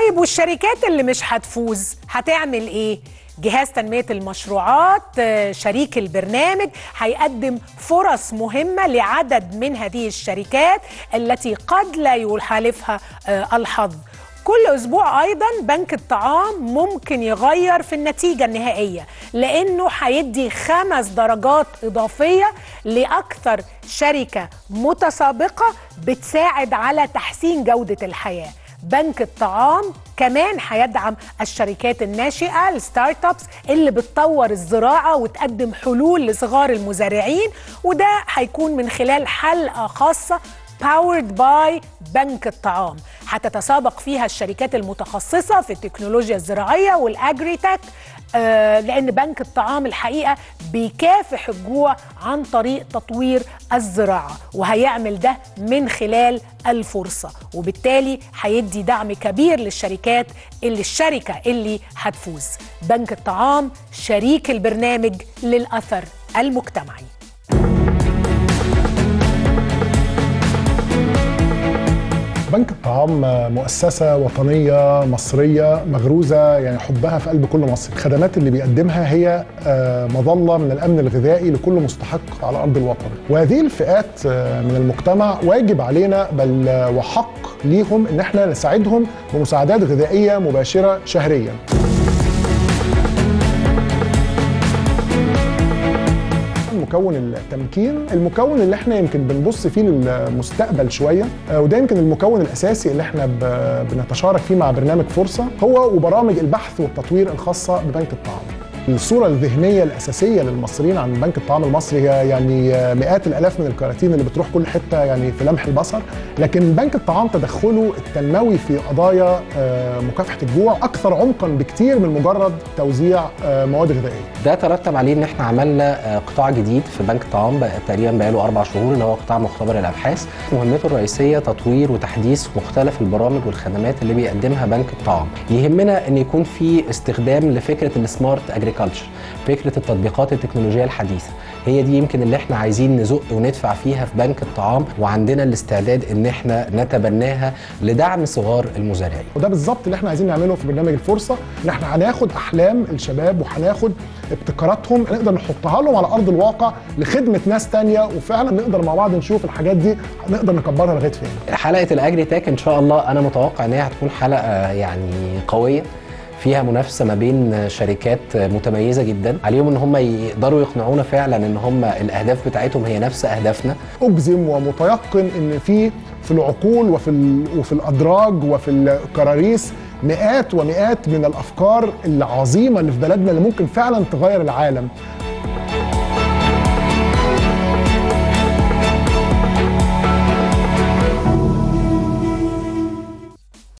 طيب والشركات اللي مش هتفوز هتعمل ايه جهاز تنمية المشروعات آه، شريك البرنامج هيقدم فرص مهمة لعدد من هذه الشركات التي قد لا يحالفها آه، الحظ كل اسبوع ايضا بنك الطعام ممكن يغير في النتيجه النهائيه لانه هيدي خمس درجات اضافيه لاكثر شركه متسابقه بتساعد على تحسين جوده الحياه بنك الطعام كمان هيدعم الشركات الناشئه الستارت ابس اللي بتطور الزراعه وتقدم حلول لصغار المزارعين وده هيكون من خلال حلقه خاصه باورد باي بنك الطعام هتتسابق فيها الشركات المتخصصة في التكنولوجيا الزراعية والأجريتك آه لأن بنك الطعام الحقيقة بيكافح الجوع عن طريق تطوير الزراعة وهيعمل ده من خلال الفرصة وبالتالي هيدي دعم كبير للشركات اللي الشركة اللي هتفوز بنك الطعام شريك البرنامج للأثر المجتمعي بنك الطعام مؤسسة وطنية مصرية مغروزة يعني حبها في قلب كل مصري الخدمات اللي بيقدمها هي آه، مظلة من الأمن الغذائي لكل مستحق على أرض الوطن وهذه الفئات آه، من المجتمع واجب علينا بل آه، وحق ليهم إن احنا نساعدهم بمساعدات غذائية مباشرة شهرياً مكون التمكين المكون اللي احنا يمكن بنبص فيه للمستقبل شويه آه، وده يمكن المكون الاساسي اللي احنا ب- بنتشارك فيه مع برنامج فرصه هو وبرامج البحث والتطوير الخاصه ببنك الطعام الصورة الذهنية الأساسية للمصريين عن بنك الطعام المصري هي يعني مئات الآلاف من الكراتين اللي بتروح كل حتة يعني في لمح البصر لكن بنك الطعام تدخله التنموي في قضايا آه، مكافحة الجوع أكثر عمقا بكتير من مجرد توزيع آه، مواد غذائية ده ترتب عليه ان احنا عملنا آه، قطاع جديد في بنك الطعام بقى تقريبا بقاله اربع شهور اللي هو قطاع مختبر الابحاث مهمته الرئيسيه تطوير وتحديث مختلف البرامج والخدمات اللي بيقدمها بنك الطعام يهمنا ان يكون في استخدام لفكره السمارت اجريكلتشر فكره التطبيقات التكنولوجيه الحديثه هي دي يمكن اللي احنا عايزين نزق وندفع فيها في بنك الطعام وعندنا الاستعداد ان احنا نتبناها لدعم صغار المزارعين وده بالظبط اللي احنا عايزين نعمله في برنامج الفرصه ان احنا هناخد احلام الشباب وهناخد ابتكاراتهم نقدر نحطها لهم على ارض الواقع لخدمه ناس تانية وفعلا نقدر مع بعض نشوف الحاجات دي نقدر نكبرها لغايه فين حلقه الاجري تاك ان شاء الله انا متوقع ان هي هتكون حلقه يعني قويه فيها منافسه ما بين شركات متميزه جدا عليهم ان هم يقدروا يقنعونا فعلا ان هم الاهداف بتاعتهم هي نفس اهدافنا اجزم ومتيقن ان في في العقول وفي ال- وفي الادراج وفي الكراريس مئات ومئات من الافكار العظيمه اللي في بلدنا اللي ممكن فعلا تغير العالم